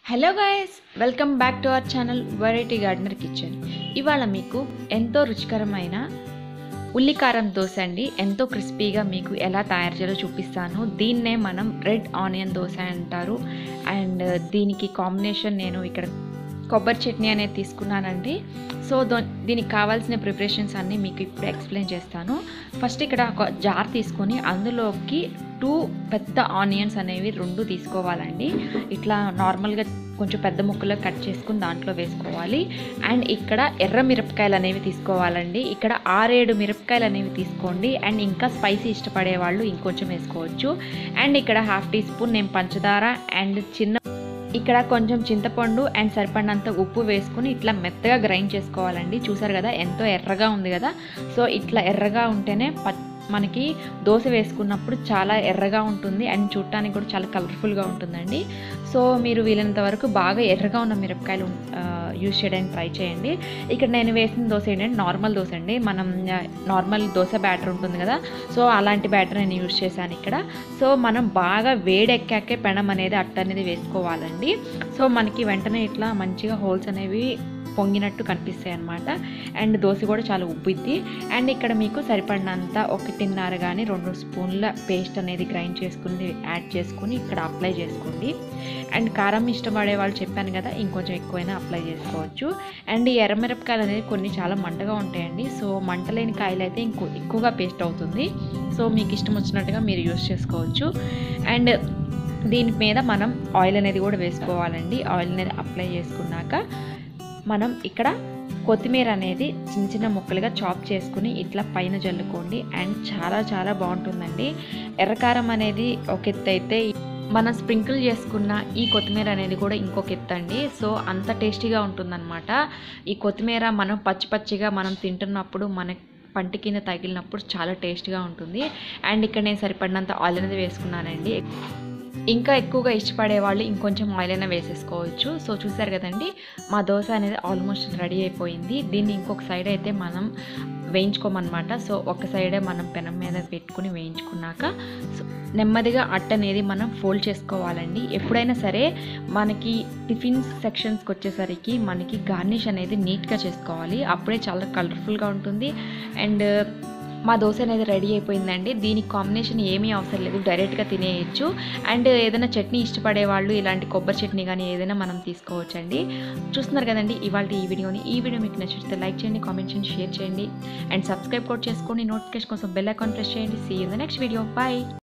hello guys welcome back to our channel variety gardener kitchen ఇవాళ మీకు ఎంతో రుచికరమైన ఉల్లికారం దోశ అండి ఎంతో క్రిస్పీగా మీకు ఎలా తయారు చేయాలో చూపిస్తాను దీన్నే మనం రెడ్ ఆనియన్ దోశ అంటారు అండ్ దీనికి కాంబినేషన్ నేను ఇక్కడ కొబ్బరి చట్నీ అనేది తీసుకున్నానండి సో దో దీనికి కావాల్సిన ప్రిపరేషన్స్ అన్నీ మీకు ఇప్పుడు ఎక్స్ప్లెయిన్ చేస్తాను ఫస్ట్ ఇక్కడ ఒక జార్ తీసుకొని అందులోకి టూ పెద్ద ఆనియన్స్ అనేవి రెండు తీసుకోవాలండి ఇట్లా నార్మల్గా కొంచెం పెద్ద ముక్కలు కట్ చేసుకుని దాంట్లో వేసుకోవాలి అండ్ ఇక్కడ ఎర్ర మిరపకాయలు అనేవి తీసుకోవాలండి ఇక్కడ ఆరేడు మిరపకాయలు అనేవి తీసుకోండి అండ్ ఇంకా స్పైసీ ఇష్టపడే వాళ్ళు ఇంకొంచెం వేసుకోవచ్చు అండ్ ఇక్కడ హాఫ్ టీ స్పూన్ నేను పంచదార అండ్ చిన్న ఇక్కడ కొంచెం చింతపండు అండ్ సరిపడినంత ఉప్పు వేసుకుని ఇట్లా మెత్తగా గ్రైండ్ చేసుకోవాలండి చూసారు కదా ఎంతో ఎర్రగా ఉంది కదా సో ఇట్లా ఎర్రగా ఉంటేనే ప మనకి దోశ వేసుకున్నప్పుడు చాలా ఎర్రగా ఉంటుంది అండ్ చూడటానికి కూడా చాలా కలర్ఫుల్గా ఉంటుందండి సో మీరు వీలైనంత వరకు బాగా ఎర్రగా ఉన్న మిరపకాయలు యూజ్ చేయడానికి ట్రై చేయండి ఇక్కడ నేను వేసిన దోశ ఏంటంటే నార్మల్ దోశ అండి మనం నార్మల్ దోశ బ్యాటర్ ఉంటుంది కదా సో అలాంటి బ్యాటర్ నేను యూజ్ చేశాను ఇక్కడ సో మనం బాగా వేడెక్కాకే పెనం అనేది అట్ట అనేది వేసుకోవాలండి సో మనకి వెంటనే ఇట్లా మంచిగా హోల్స్ అనేవి పొంగినట్టు కనిపిస్తాయి అనమాట అండ్ దోశ కూడా చాలా ఉబ్బిద్ది అండ్ ఇక్కడ మీకు సరిపడినంత ఒకటిన్నర కానీ రెండు స్పూన్ల పేస్ట్ అనేది గ్రైండ్ చేసుకుని యాడ్ చేసుకుని ఇక్కడ అప్లై చేసుకోండి అండ్ కారం ఇష్టపడే వాళ్ళు చెప్పాను కదా ఇంకొంచెం ఎక్కువైనా అప్లై చేసుకోవచ్చు అండ్ ఈ ఎర్రమిరపకాయలు అనేది కొన్ని చాలా మంటగా ఉంటాయండి సో మంట లేని కాయలు అయితే ఇంకో ఎక్కువగా పేస్ట్ అవుతుంది సో మీకు ఇష్టం వచ్చినట్టుగా మీరు యూస్ చేసుకోవచ్చు అండ్ దీని మీద మనం ఆయిల్ అనేది కూడా వేసుకోవాలండి ఆయిల్ అనేది అప్లై చేసుకున్నాక మనం ఇక్కడ కొత్తిమీర అనేది చిన్న చిన్న ముక్కలుగా చాప్ చేసుకుని ఇట్లా పైన జల్లుకోండి అండ్ చాలా చాలా బాగుంటుందండి ఎర్రకారం అనేది ఒక ఎత్తు అయితే మనం స్ప్రింకిల్ చేసుకున్న ఈ కొత్తిమీర అనేది కూడా ఇంకొక ఎత్తు అండి సో అంత టేస్టీగా ఉంటుందన్నమాట ఈ కొత్తిమీర మనం పచ్చి పచ్చిగా మనం తింటున్నప్పుడు మన పంట కింద తగిలినప్పుడు చాలా టేస్ట్గా ఉంటుంది అండ్ ఇక్కడ నేను సరిపడినంత ఆయిల్ అనేది వేసుకున్నానండి ఇంకా ఎక్కువగా ఇష్టపడే వాళ్ళు ఇంకొంచెం ఆయిల్ అయినా వేసేసుకోవచ్చు సో చూసారు కదండి మా దోశ అనేది ఆల్మోస్ట్ రెడీ అయిపోయింది దీన్ని ఇంకొక సైడ్ అయితే మనం వేయించుకోమన్నమాట సో ఒక సైడే మనం పెనం మీద పెట్టుకుని వేయించుకున్నాక సో నెమ్మదిగా అట్ట అనేది మనం ఫోల్డ్ చేసుకోవాలండి ఎప్పుడైనా సరే మనకి టిఫిన్స్ సెక్షన్స్కి వచ్చేసరికి మనకి గార్నిష్ అనేది నీట్గా చేసుకోవాలి అప్పుడే చాలా కలర్ఫుల్గా ఉంటుంది అండ్ మా దోశ అనేది రెడీ అయిపోయిందండి దీనికి కాంబినేషన్ ఏమీ అవసరం లేదు డైరెక్ట్గా తినేయచ్చు అండ్ ఏదైనా చట్నీ ఇష్టపడే వాళ్ళు ఇలాంటి కొబ్బరి చట్నీ కానీ ఏదైనా మనం తీసుకోవచ్చండి చూస్తున్నారు కదండి ఇవాళ ఈ వీడియోని ఈ వీడియో మీకు నచ్చితే లైక్ చేయండి కామెంట్ చేయండి షేర్ చేయండి అండ్ సబ్స్క్రైబ్ కూడా చేసుకోండి నోటిఫికేషన్ కోసం బెల్ ఐకాన్ ప్రెస్ చేయండి see in the next video bye